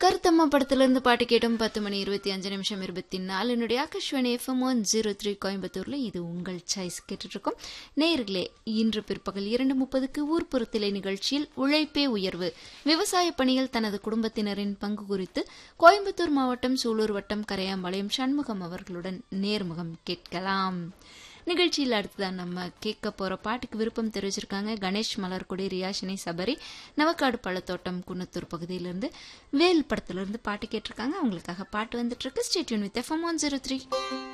கருத்தம்மா படத்துல இருந்து பாட்டு கேட்டோம் பத்து மணி இருபத்தி அஞ்சு நிமிஷம் இருபத்தி நாலு என்னுடைய Akashvani FM one zero three கோயம்புத்தூர்ல இது உங்கள் சாய்ஸ் கேட்டுட்டு இருக்கோம் நேயர்களே இன்று பிற்பகல் இரண்டு முப்பதுக்கு ஊர்ப்புறத்திலே நிகழ்ச்சியில் உழைப்பே உயர்வு விவசாய பணியில் தனது குடும்பத்தினரின் பங்கு குறித்து கோயம்புத்தூர் மாவட்டம் சூலூர் வட்டம் கரையாம்பாளையம் சண்முகம் அவர்களுடன் நேர்முகம் கேட்கலாம் நிகழ்ச்சியில் அடுத்ததான் நம்ம கேட்க போற பாட்டுக்கு விருப்பம் தெரிவிச்சிருக்காங்க கணேஷ் மலர்குடி ரியாஷினி சபரி நவக்காடு பழத்தோட்டம் குன்னத்தூர் பகுதியிலிருந்து வேல் படத்துல இருந்து பாட்டு கேட்டிருக்காங்க அவங்களுக்காக பாட்டு வந்துட்டு இருக்கு stay tuned with FM one zero three